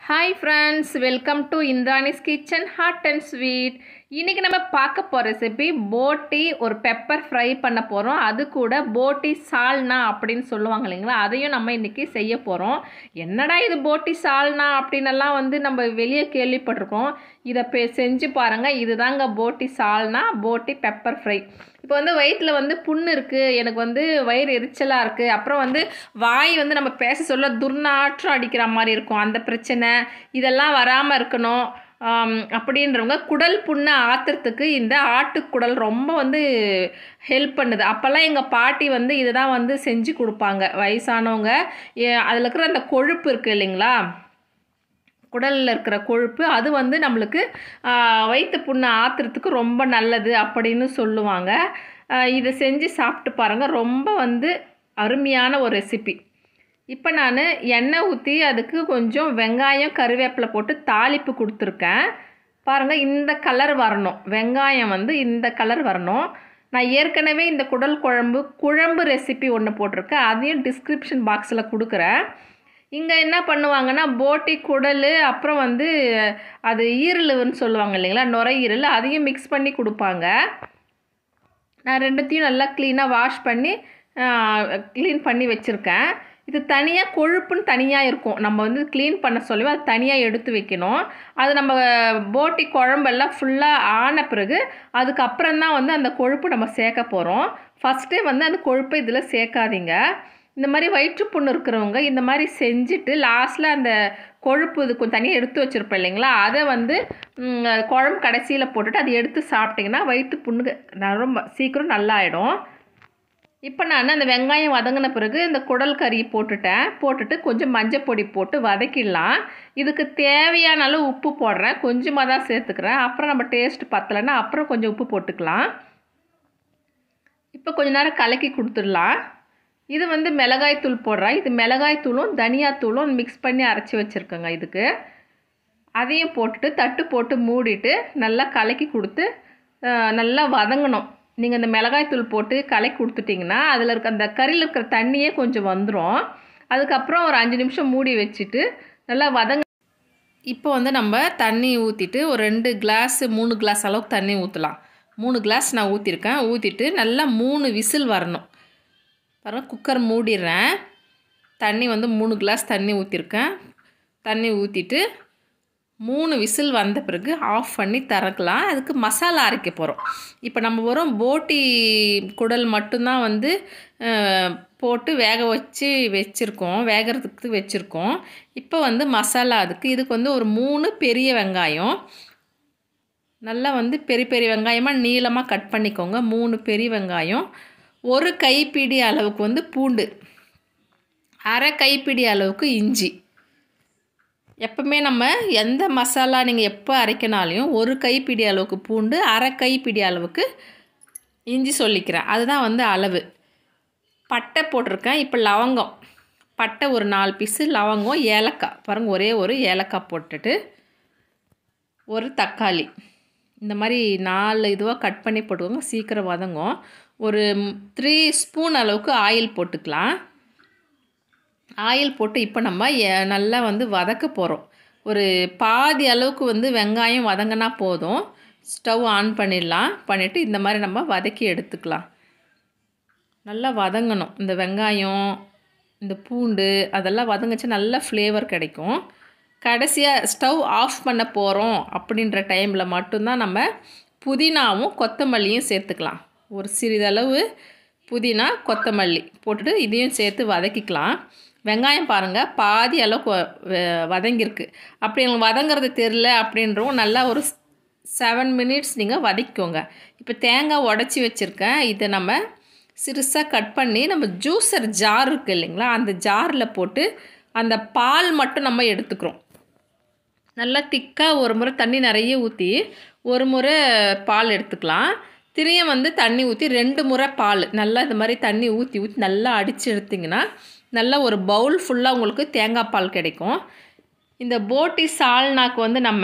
hi friends welcome to Indrani's kitchen hot and sweet இன்றைக்கி நம்ம பார்க்க போகிற ரெசிபி போட்டி ஒரு பெப்பர் ஃப்ரை பண்ண போகிறோம் அது கூட போட்டி சால்னா அப்படின்னு சொல்லுவாங்க இல்லைங்களா அதையும் நம்ம இன்றைக்கி செய்ய போகிறோம் என்னடா இது போட்டி சால்னா அப்படின்னெல்லாம் வந்து நம்ம வெளியே கேள்விப்பட்டிருக்கோம் இதை பே செஞ்சு பாருங்கள் இதுதாங்க போட்டி சால்னா போட்டி பெப்பர் ஃப்ரை இப்போ வந்து வயிற்றில் வந்து புண்ணு இருக்குது எனக்கு வந்து வயிறு எரிச்சலாக இருக்குது அப்புறம் வந்து வாய் வந்து நம்ம பேச சொல்ல துர்நாற்றம் அடிக்கிற மாதிரி இருக்கும் அந்த பிரச்சனை இதெல்லாம் வராமல் இருக்கணும் ஆம், அப்படின்றவங்க குடல் புண்ணை ஆற்றுறதுக்கு இந்த ஆட்டுக்குடல் ரொம்ப வந்து ஹெல்ப் பண்ணுது அப்போல்லாம் எங்கள் பாட்டி வந்து இதை தான் வந்து செஞ்சு கொடுப்பாங்க வயசானவங்க அதில் இருக்கிற அந்த கொழுப்பு இருக்குது இல்லைங்களா குடலில் இருக்கிற கொழுப்பு அது வந்து நம்மளுக்கு ஆஹ், வயிற்று புண்ணை ஆற்றுறதுக்கு ரொம்ப நல்லது அப்படின்னு சொல்லுவாங்க ஆஹ், இதை செஞ்சு சாப்பிட்டு பாருங்கள் ரொம்ப வந்து அருமையான ஒரு ரெசிபி இப்போ நான் எண்ணெய் ஊற்றி அதுக்கு கொஞ்சம் வெங்காயம் கருவேப்பிலை போட்டு தாளிப்பு கொடுத்துருக்கேன் பாருங்கள் இந்த கலர் வரணும் வெங்காயம் வந்து இந்த கலர் வரணும் நான் ஏற்கனவே இந்த குடல் குழம்பு குழம்பு ரெசிபி ஒன்று போட்டிருக்கேன் அதையும் டிஸ்கிரிப்ஷன் பாக்ஸில் கொடுக்குறேன் இங்கே என்ன பண்ணுவாங்கன்னா போட்டி குடல் அப்புறம் வந்து அது ஈரலுன்னு சொல்லுவாங்க இல்லைங்களா நுரையீரல் அதையும் மிக்ஸ் பண்ணி கொடுப்பாங்க நான் ரெண்டுத்தையும் நல்லா க்ளீனாக வாஷ் பண்ணி க்ளீன் பண்ணி வச்சுருக்கேன் இது தனியாக கொழுப்புன்னு தனியாக இருக்கும் நம்ம வந்து க்ளீன் பண்ண சொல்லி அது தனியாக எடுத்து வைக்கணும் அது நம்ம போட்டி குழம்பெல்லாம் ஃபுல்லாக ஆன பிறகு அதுக்கப்புறம் தான் வந்து அந்த கொழுப்பு நம்ம சேர்க்க போகிறோம் ஃபஸ்ட்டே வந்து அந்த கொழுப்பை இதில் சேர்க்காதீங்க இந்த மாதிரி வயிற்றுப்புண்ணு இருக்கிறவங்க இந்த மாதிரி செஞ்சுட்டு லாஸ்ட்டில் அந்த கொழுப்பு இது கொஞ்சம் தனியாக எடுத்து வச்சுருப்போம் இல்லைங்களா அதை வந்து ம், குழம்பு கடைசியில் போட்டுட்டு அதை எடுத்து சாப்பிட்டிங்கன்னா வயிற்று புண்ணு ந- ரொம்ப சீக்கிரம் நல்லாயிடும் இப்போ நான் அந்த வெங்காயம் வதங்கின பிறகு இந்த குடல் கறி போட்டுட்டேன் போட்டுட்டு கொஞ்சம் மஞ்சள் பொடி போட்டு வதக்கிடலாம் இதுக்கு தேவையான அளவு உப்பு போடுறேன் கொஞ்சமாக தான் சேர்த்துக்கிறேன் அப்புறம் நம்ம டேஸ்ட் பத்தலைன்னா அப்புறம் கொஞ்சம் உப்பு போட்டுக்கலாம் இப்போ கொஞ்ச நேரம் கலக்கி கொடுத்துடலாம் இது வந்து மிளகாய் தூள் போடுறேன் இது மிளகாய் தூளும் தனியாத்தூளும் மிக்ஸ் பண்ணி அரைச்சி வச்சுருக்கேங்க இதுக்கு அதையும் போட்டுட்டு தட்டு போட்டு மூடிட்டு நல்லா கலக்கி கொடுத்து அஹ், நல்லா வதங்கணும் நீங்கள் இந்த மிளகாய் தூள் போட்டு கலக்கி கொடுத்துட்டிங்கன்னா அதில் இருக்க அந்த கறியில் இருக்கிற தண்ணியே கொஞ்சம் வந்துடும் அதுக்கப்புறம் ஒரு அஞ்சு நிமிஷம் மூடி வச்சுட்டு நல்லா வதங்க இப்போ வந்து நம்ம தண்ணி ஊற்றிட்டு ஒரு ரெண்டு கிளாஸ் மூணு கிளாஸ் அளவுக்கு தண்ணி ஊற்றலாம் மூணு கிளாஸ் நான் ஊற்றிருக்கேன் ஊற்றிட்டு நல்லா மூணு விசில் வரணும் பாருங்கள் குக்கர் மூடிடுறேன் தண்ணி வந்து மூணு கிளாஸ் தண்ணி ஊற்றிருக்கேன் தண்ணி ஊற்றிட்டு மூணு விசில் வந்த பிறகு ஆஃப் பண்ணி திறக்கலாம் அதுக்கு மசாலா அரைக்க போகிறோம் இப்போ நம்ம வரும் போட்டி குடல் மட்டும்தான் வந்து அஹ், போட்டு வேக வச்சு வச்சுருக்கோம் வேகிறதுக்கு வச்சுருக்கோம் இப்போ வந்து மசாலா அதுக்கு இதுக்கு வந்து ஒரு மூணு பெரிய வெங்காயம் நல்லா வந்து பெரிய பெரிய வெங்காயமாக நீளமாக கட் பண்ணிக்கோங்க மூணு பெரிய வெங்காயம் ஒரு கைப்பிடி அளவுக்கு வந்து பூண்டு அரை கைப்பிடி அளவுக்கு இஞ்சி எப்பவுமே நம்ம எந்த மசாலா நீங்கள் எப்போ அரைக்கினாலையும் ஒரு கைப்பிடி அளவுக்கு பூண்டு அரை கைப்பிடி அளவுக்கு இஞ்சி சொல்லிக்கிறேன் அதுதான் வந்து அளவு பட்டை போட்டிருக்கேன் இப்போ லவங்கம் பட்டை ஒரு நாலு பீஸு லவங்கம் ஏலக்காய் பாருங்கள் ஒரே ஒரு ஏலக்காய் போட்டுட்டு ஒரு தக்காளி இந்த மாதிரி நாலு இதுவாக கட் பண்ணி போட்டுக்கோங்க சீக்கிரம் வதங்கும் ஒரு த்ரீ ஸ்பூன் அளவுக்கு ஆயில் போட்டுக்கலாம் ஆயில் போட்டு இப்போ நம்ம எ- நல்லா வந்து வதக்க போகிறோம் ஒரு பாதி அளவுக்கு வந்து வெங்காயம் வதங்கினா போதும் ஸ்டவ் ஆன் பண்ணிடலாம் பண்ணிவிட்டு இந்த மாதிரி நம்ம வதக்கி எடுத்துக்கலாம் நல்லா வதங்கணும் இந்த வெங்காயம் இந்த பூண்டு அதெல்லாம் வதங்கிச்சு நல்ல ஃப்ளேவர் கிடைக்கும் கடைசியாக ஸ்டவ் ஆஃப் பண்ண போகிறோம் அப்படின்ற டைமில் மட்டும்தான் நம்ம புதினாவும் கொத்தமல்லியும் சேர்த்துக்கலாம் ஒரு சிறிதளவு புதினா கொத்தமல்லி போட்டுட்டு இதையும் சேர்த்து வதக்கிக்கலாம் வெங்காயம் பாருங்கள் பாதி அளவுக்கு வ- வ- வதங்கியிருக்கு அப்படி உங்களுக்கு வதங்குறது தெரில அப்படின்றவும் நல்லா ஒரு செவன் மினிட்ஸ் நீங்கள் வதக்கிக்கோங்க இப்போ தேங்காய் உடச்சி வச்சுருக்கேன் இதை நம்ம சிறுசாக கட் பண்ணி நம்ம ஜூஸர் ஜார் இருக்குது இல்லைங்களா அந்த ஜாரில் போட்டு அந்த பால் மட்டும் நம்ம எடுத்துக்கிறோம் நல்லா திக்காக ஒரு முறை தண்ணி நிறைய ஊற்றி ஒரு முறை பால் எடுத்துக்கலாம் திரியும் வந்து தண்ணி ஊற்றி ரெண்டு முறை பால் நல்லா இந்த மாதிரி தண்ணி ஊற்றி ஊற்றி நல்லா அடித்து எடுத்திங்கன்னா நல்லா ஒரு பவுல் ஃபுல்லாக உங்களுக்கு தேங்காய் பால் கிடைக்கும் இந்த போட்டி சால்னாக்கு வந்து நம்ம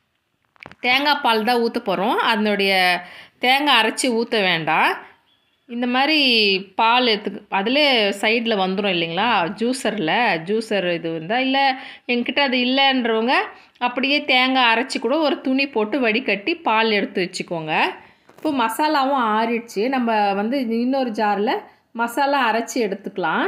தேங்காய் பால் தான் ஊற்ற போகிறோம் அதனுடைய தேங்காய் அரைச்சி ஊற்ற வேண்டாம் இந்த மாதிரி பால் எடுத்துக்கு அதிலே சைடில் வந்துடும் இல்லைங்களா ஜூஸரில் ஜூஸர் இது வந்தால் இல்லை என்கிட்ட அது இல்லைன்றவங்க அப்படியே தேங்காய் அரைச்சி கூட ஒரு துணி போட்டு வடிகட்டி பால் எடுத்து வச்சுக்கோங்க இப்போ மசாலாவும் ஆறிடுச்சு நம்ம வந்து இன்னொரு ஜாரில் மசாலா அரைச்சி எடுத்துக்கலாம்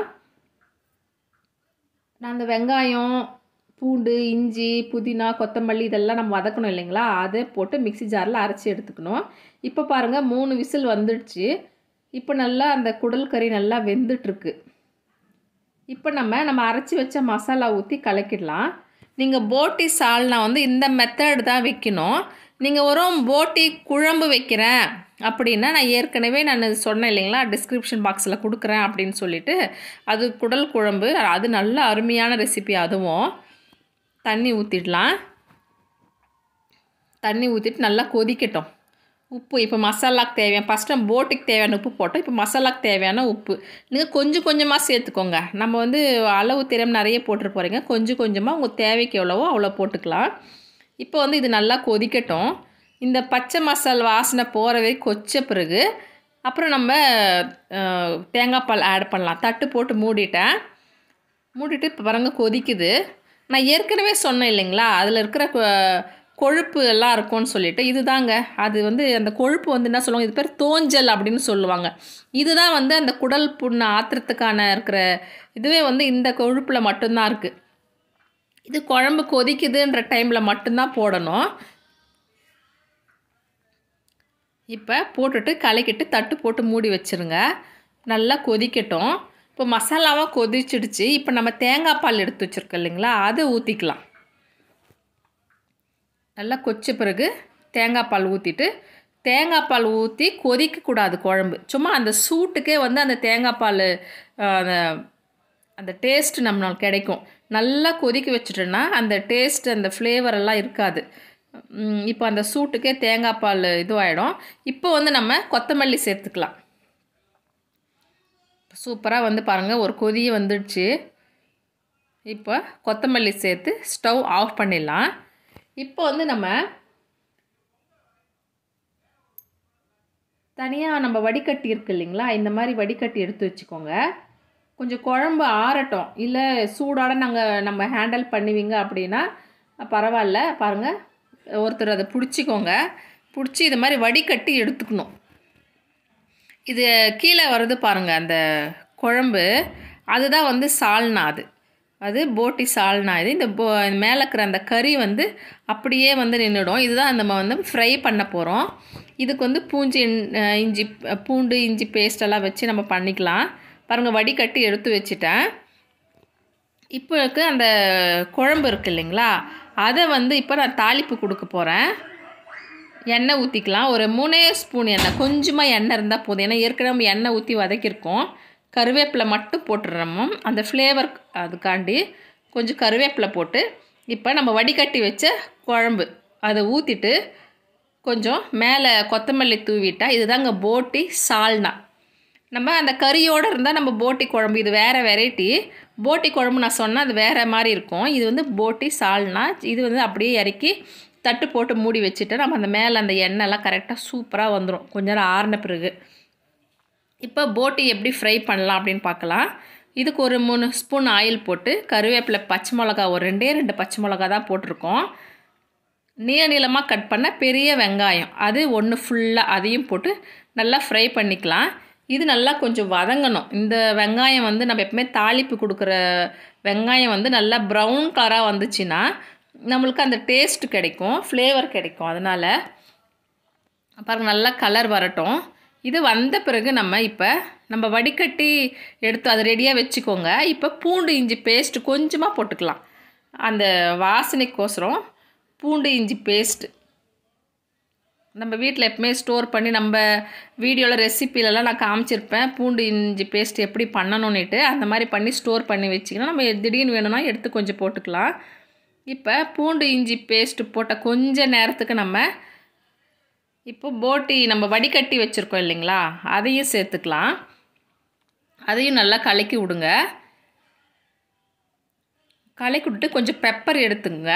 நான் அந்த வெங்காயம் பூண்டு இஞ்சி புதினா கொத்தமல்லி இதெல்லாம் நம்ம வதக்கணும் இல்லைங்களா அதை போட்டு மிக்ஸி ஜாரில் அரைச்சி எடுத்துக்கணும் இப்போ பாருங்கள் மூணு விசில் வந்துடுச்சு இப்போ நல்லா அந்த குடல் கறி நல்லா வெந்துட்டுருக்கு இப்போ நம்ம நம்ம அரைச்சி வச்ச மசாலா ஊற்றி கலக்கிடலாம் நீங்கள் போட்டி சால்னா வந்து இந்த மெத்தட் தான் வைக்கணும் நீங்கள் ஒரு போட்டி குழம்பு வைக்கிறேன் அப்படின்னா நான் ஏற்கனவே நான் சொன்னேன் இல்லைங்களா டிஸ்கிரிப்ஷன் பாக்ஸில் கொடுக்குறேன் அப்படின்னு சொல்லிட்டு அது குடல் குழம்பு அது நல்ல அருமையான ரெசிபி அதுவும் தண்ணி ஊற்றிடலாம் தண்ணி ஊற்றிட்டு நல்லா கொதிக்கட்டும் உப்பு இப்போ மசாலாக்கு தேவையான ஃபஸ்ட்டு நம்ம போட்டுக்கு தேவையான உப்பு போட்டோம் இப்போ மசாலாக்கு தேவையான உப்பு நீங்கள் கொஞ்சம் கொஞ்சமாக சேர்த்துக்கோங்க நம்ம வந்து அளவு தெரியாமல் நிறைய போட்டுரு போகிறீங்க கொஞ்சம் கொஞ்சமாக உங்கள் தேவைக்கு எவ்வளவோ அவ்வளோ போட்டுக்கலாம் இப்போ வந்து இது நல்லா கொதிக்கட்டும் இந்த பச்சை மசால் வாசனை போகிற வரைக்கும் கொச்ச பிறகு அப்புறம் நம்ம தேங்காய் பால் ஆட் பண்ணலாம் தட்டு போட்டு மூடிட்டேன் மூடிட்டு இப்போ பாருங்க கொதிக்குது நான் ஏற்கனவே சொன்னேன் இல்லைங்களா அதில் இருக்கிற கொழுப்பு எல்லாம் இருக்கும்னு சொல்லிட்டு இதுதாங்க அது வந்து அந்த கொழுப்பு வந்து என்ன சொல்லுவாங்க இது பேர் தோஞ்சல் அப்படின்னு சொல்லுவாங்க இதுதான் வந்து அந்த குடல் புண்ணு ஆத்திரத்துக்கான இருக்கிற இதுவே வந்து இந்த கொழுப்பில் மட்டும்தான் இருக்குது இது குழம்பு கொதிக்குதுன்ற டைமில் மட்டும்தான் போடணும் இப்போ போட்டுட்டு கலக்கிட்டு தட்டு போட்டு மூடி வச்சுருங்க நல்லா கொதிக்கட்டும் இப்போ மசாலாவாக கொதிச்சிடுச்சு இப்போ நம்ம தேங்காய் பால் எடுத்து வச்சுருக்கோம் இல்லைங்களா அதை ஊற்றிக்கலாம் நல்லா கொச்ச பிறகு தேங்காய் பால் ஊற்றிட்டு தேங்காய் பால் ஊற்றி கொதிக்கக்கூடாது குழம்பு சும்மா அந்த சூட்டுக்கே வந்து அந்த தேங்காய் பால் அந்த அந்த டேஸ்ட் நம்மளுக்கு கிடைக்கும் நல்லா கொதிக்க வச்சுட்டோன்னா அந்த டேஸ்ட் அந்த ஃப்ளேவர் எல்லாம் இருக்காது இப்போ அந்த சூட்டுக்கே தேங்காய் பால் இதுவாகிடும் இப்போ வந்து நம்ம கொத்தமல்லி சேர்த்துக்கலாம் சூப்பராக வந்து பாருங்கள் ஒரு கொதிய வந்துடுச்சு இப்போ கொத்தமல்லி சேர்த்து ஸ்டவ் ஆஃப் பண்ணிடலாம் இப்போ வந்து நம்ம தனியாக நம்ம வடிகட்டி இருக்கு இல்லைங்களா இந்த மாதிரி வடிகட்டி எடுத்து வச்சுக்கோங்க கொஞ்சம் குழம்பு ஆறட்டும் இல்லை சூடோட நாங்கள் நம்ம ஹேண்டில் பண்ணுவீங்க அப்படின்னா பரவாயில்ல பாருங்கள் ஒருத்தர் அதை பிடிச்சிக்கோங்க பிடிச்சி இது மாதிரி வடிகட்டி எடுத்துக்கணும் இது கீழே வர்றது பாருங்கள் அந்த குழம்பு அதுதான் வந்து சால்னா அது அது போட்டி சால்னா இது இந்த போ மேலே இருக்கிற அந்த கறி வந்து அப்படியே வந்து நின்றுடும் இதுதான் நம்ம வந்து ஃப்ரை பண்ண போகிறோம் இதுக்கு வந்து பூஞ்சி இஞ்சி பூண்டு இஞ்சி பேஸ்டெல்லாம் வச்சு நம்ம பண்ணிக்கலாம் பாருங்கள் வடிகட்டி எடுத்து வச்சுட்டேன் இப்போ அந்த குழம்பு இருக்குது இல்லைங்களா அதை வந்து இப்போ நான் தாளிப்பு கொடுக்க போகிறேன் எண்ணெய் ஊற்றிக்கலாம் ஒரு மூணே ஸ்பூன் எண்ணெய் கொஞ்சமாக எண்ணெய் இருந்தால் போதும் ஏன்னா ஏற்கனவே எண்ணெய் ஊற்றி வதக்கியிருக்கோம் கருவேப்பிலை மட்டும் போட்டுடுறோமோ அந்த ஃப்ளேவர் அதுக்காண்டி கொஞ்சம் கருவேப்பிலை போட்டு இப்போ நம்ம வடிகட்டி வச்ச குழம்பு அதை ஊற்றிட்டு கொஞ்சம் மேலே கொத்தமல்லி தூவிட்டா இதுதாங்க போட்டி சால்னா நம்ம அந்த கறியோடு இருந்தால் நம்ம போட்டி குழம்பு இது வேறு வெரைட்டி போட்டி குழம்பு நான் சொன்னால் அது வேறு மாதிரி இருக்கும் இது வந்து போட்டி சால்னா இது வந்து அப்படியே இறக்கி தட்டு போட்டு மூடி வச்சுட்டு நம்ம அந்த மேலே அந்த எண்ணெய்லாம் கரெக்டாக சூப்பராக வந்துடும் கொஞ்ச நேரம் ஆறின பிறகு இப்போ போட்டி எப்படி ஃப்ரை பண்ணலாம் அப்படின்னு பார்க்கலாம் இதுக்கு ஒரு மூணு ஸ்பூன் ஆயில் போட்டு கருவேப்பிலை பச்சை மிளகா ஒரு ரெண்டே ரெண்டு பச்சை மிளகா தான் போட்டிருக்கோம் நீள நீளமாக கட் பண்ண பெரிய வெங்காயம் அது ஒன்று ஃபுல்லாக அதையும் போட்டு நல்லா ஃப்ரை பண்ணிக்கலாம் இது நல்லா கொஞ்சம் வதங்கணும் இந்த வெங்காயம் வந்து நம்ம எப்பவுமே தாளிப்பு கொடுக்குற வெங்காயம் வந்து நல்லா ப்ரௌன் கலராக வந்துச்சுன்னா நம்மளுக்கு அந்த டேஸ்ட் கிடைக்கும் ஃப்ளேவர் கிடைக்கும் அதனால் அப்புறம் நல்லா கலர் வரட்டும் இது வந்த பிறகு நம்ம இப்போ நம்ம வடிகட்டி எடுத்து அதை ரெடியாக வச்சுக்கோங்க இப்போ பூண்டு இஞ்சி பேஸ்ட் கொஞ்சமாக போட்டுக்கலாம் அந்த வாசனைக்கோசரம் பூண்டு இஞ்சி பேஸ்ட்டு நம்ம வீட்டில் எப்பவுமே ஸ்டோர் பண்ணி நம்ம வீடியோவில் ரெசிப்பிலலாம் நான் காமிச்சிருப்பேன் பூண்டு இஞ்சி பேஸ்ட் எப்படி பண்ணணுன்னுட்டு அந்த மாதிரி பண்ணி ஸ்டோர் பண்ணி வச்சிங்கன்னா நம்ம திடீர்னு வேணும்னா எடுத்து கொஞ்சம் போட்டுக்கலாம் இப்போ பூண்டு இஞ்சி பேஸ்ட்டு போட்ட கொஞ்ச நேரத்துக்கு நம்ம இப்போ போட்டி நம்ம வடிகட்டி வச்சுருக்கோம் இல்லைங்களா அதையும் சேர்த்துக்கலாம் அதையும் நல்லா கலக்கி விடுங்க கலக்கி விட்டு கொஞ்சம் பெப்பர் எடுத்துங்க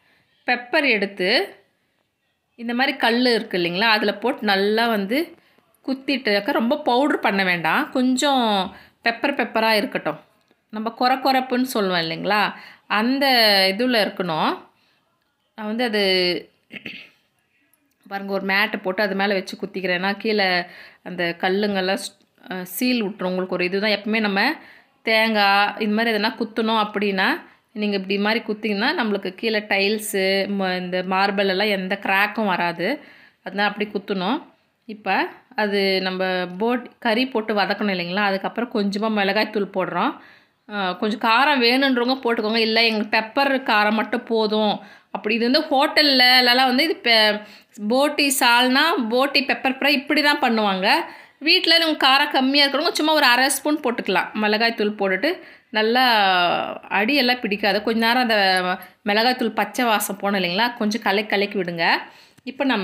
பெப்பர் எடுத்து இந்த மாதிரி கல் இருக்குது இல்லைங்களா அதில் போட்டு நல்லா வந்து குத்திட்டு ரொம்ப பவுட்ரு பண்ண வேண்டாம் கொஞ்சம் பெப்பர் பெப்பராக இருக்கட்டும் நம்ம குறை குறைப்புன்னு சொல்லுவோம் இல்லைங்களா அந்த இதில் இருக்கணும் நான் வந்து அது பாருங்கள் ஒரு மேட்டை போட்டு அது மேலே வச்சு குத்திக்கிறேன்னா கீழே அந்த கல்லுங்கெல்லாம் சீல் விட்டுரும் உங்களுக்கு ஒரு இதுதான் எப்பவுமே நம்ம தேங்காய் இது மாதிரி எதனா குத்தணும் அப்படின்னா நீங்கள் இப்படி மாதிரி குத்திங்கன்னா நம்மளுக்கு கீழே டைல்ஸு இந்த மார்பிள் எல்லாம் எந்த கிராக்கும் வராது அதனால் அப்படி குத்தணும் இப்போ அது நம்ம போட் கறி போட்டு வதக்கணும் இல்லைங்களா அதுக்கப்புறம் கொஞ்சமாக மிளகாய் தூள் போடுறோம் கொஞ்சம் காரம் வேணுன்றவங்க போட்டுக்கோங்க இல்லை எங்களுக்கு பெப்பர் காரம் மட்டும் போதும் அப்படி இது வந்து ஹோட்டல்லலாம் வந்து இது பெ போட்டி சால்னா போட்டி பெப்பர் ஃப்ரை இப்படி தான் பண்ணுவாங்க வீட்டில் நம்ம காரம் கம்மியாக இருக்கிறவங்க சும்மா ஒரு அரை ஸ்பூன் போட்டுக்கலாம் மிளகாய் தூள் போட்டுட்டு நல்லா அடியெல்லாம் பிடிக்காது கொஞ்ச நேரம் அந்த மிளகாய் தூள் பச்சை வாசம் போனோம் இல்லைங்களா கொஞ்சம் கலக்கி கலக்கி விடுங்க இப்போ நம்ம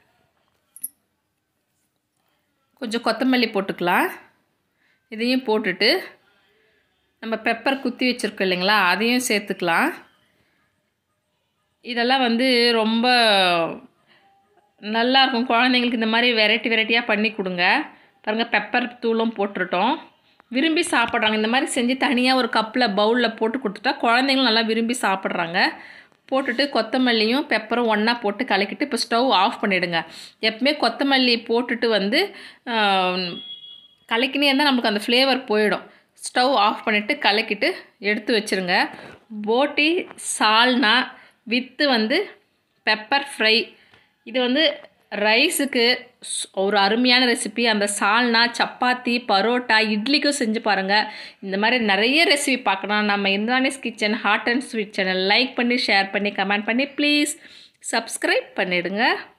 கொஞ்சம் கொத்தமல்லி போட்டுக்கலாம் இதையும் போட்டுட்டு நம்ம பெப்பர் குத்தி வச்சுருக்கோம் இல்லைங்களா அதையும் சேர்த்துக்கலாம் இதெல்லாம் வந்து ரொம்ப நல்லாயிருக்கும் குழந்தைங்களுக்கு இந்த மாதிரி வெரைட்டி வெரைட்டியாக பண்ணி கொடுங்க பாருங்கள் பெப்பர் தூளும் போட்டுருட்டோம் விரும்பி சாப்பிட்றாங்க இந்த மாதிரி செஞ்சு தனியாக ஒரு கப்பில் பவுலில் போட்டு கொடுத்துட்டா குழந்தைங்களும் நல்லா விரும்பி சாப்பிட்றாங்க போட்டுட்டு கொத்தமல்லியும் பெப்பரும் ஒன்றா போட்டு கலக்கிட்டு இப்போ ஸ்டவ் ஆஃப் பண்ணிவிடுங்க எப்பவுமே கொத்தமல்லி போட்டுட்டு வந்து கலக்கினே இருந்தால் நமக்கு அந்த ஃப்ளேவர் போயிடும் ஸ்டவ் ஆஃப் பண்ணிவிட்டு கலக்கிட்டு எடுத்து வச்சுருங்க போட்டி சால்னா வித்து வந்து பெப்பர் ஃப்ரை இது வந்து ரைஸுக்கு ஒரு அருமையான ரெசிபி அந்த சால்னா சப்பாத்தி பரோட்டா இட்லிக்கும் செஞ்சு பாருங்கள் இந்த மாதிரி நிறைய ரெசிபி பார்க்கணும் நம்ம Indrani's kitchen hot and sweet channel like பண்ணி ஷேர் பண்ணி கமெண்ட் பண்ணி ப்ளீஸ் சப்ஸ்கிரைப் பண்ணிவிடுங்க